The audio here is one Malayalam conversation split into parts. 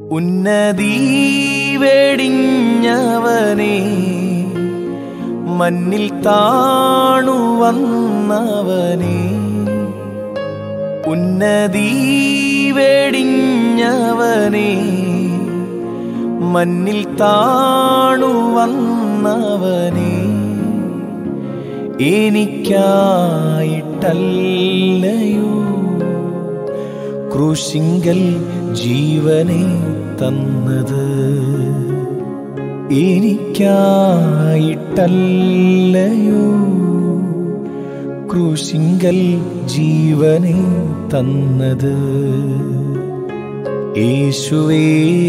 ഉന്നതീ വെടിഞ്ഞവനെ മണ്ണിൽ താണു വന്നവനെ ഉന്നതീ വെടിഞ്ഞവനെ മണ്ണിൽ താണു വന്നവനെ എനിക്കായിട്ടല്ലയോ ക്രൂശിങ്കൽ ജീവനെ തന്നത് എനിക്കായിട്ടല്ലയോ ക്രൂശിങ്കൽ ജീവനെ തന്നത് യേശുവേ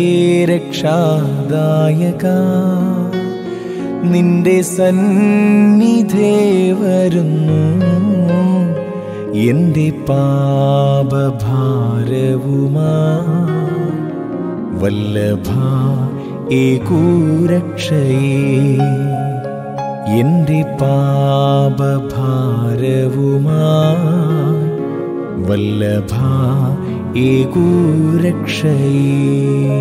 രക്ഷാദായക നിന്റെ സന്നിധേ വരുന്നു എന്റെ പാപഭാരവുമാ വല്ലഭ ഏകൂരക്ഷയേ എന്റെ പാപഭാരവുമാ വല്ലഭ ഏകൂരക്ഷയേ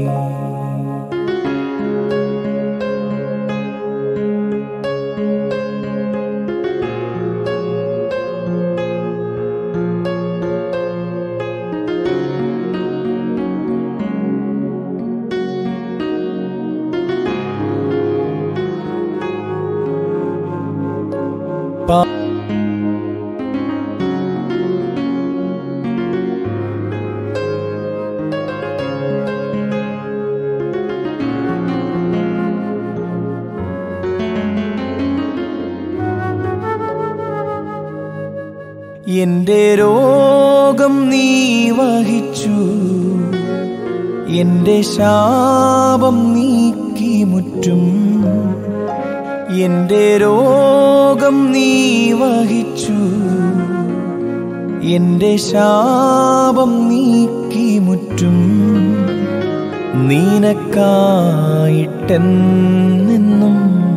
എന്റെ രോഗം നീ വഹിച്ചു എന്റെ ശാപം നീക്കി മുറ്റും എന്റെ രോഗം നീ വഹിച്ചു എന്റെ ശാപം നീക്കി മുറ്റും നീനക്കായിട്ടെന്നും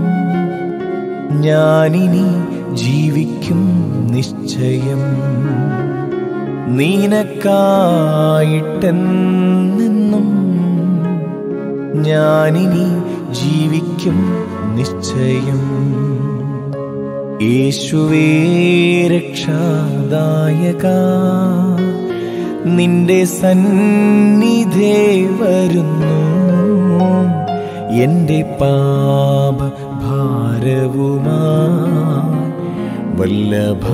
ഞാനിനി ജീവിക്കും നിശ്ചയം നീനക്കായിട്ടെന്നും ഞാനിനി ജീവിക്കും നിശ്ചയം യേശുവേ രക്ഷാദായക നിന്റെ സന്നിധേ വരുന്നു എന്റെ പാപ ഭാരവുമാ വല്ലഭ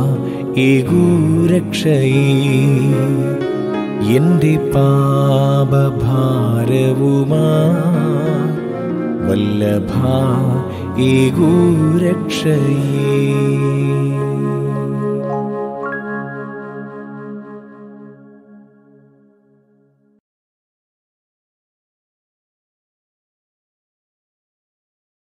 ഏകൂരക്ഷയേ എന്റെ പാപഭാരവുമാ വല്ലഭ ഏകൂരക്ഷയേ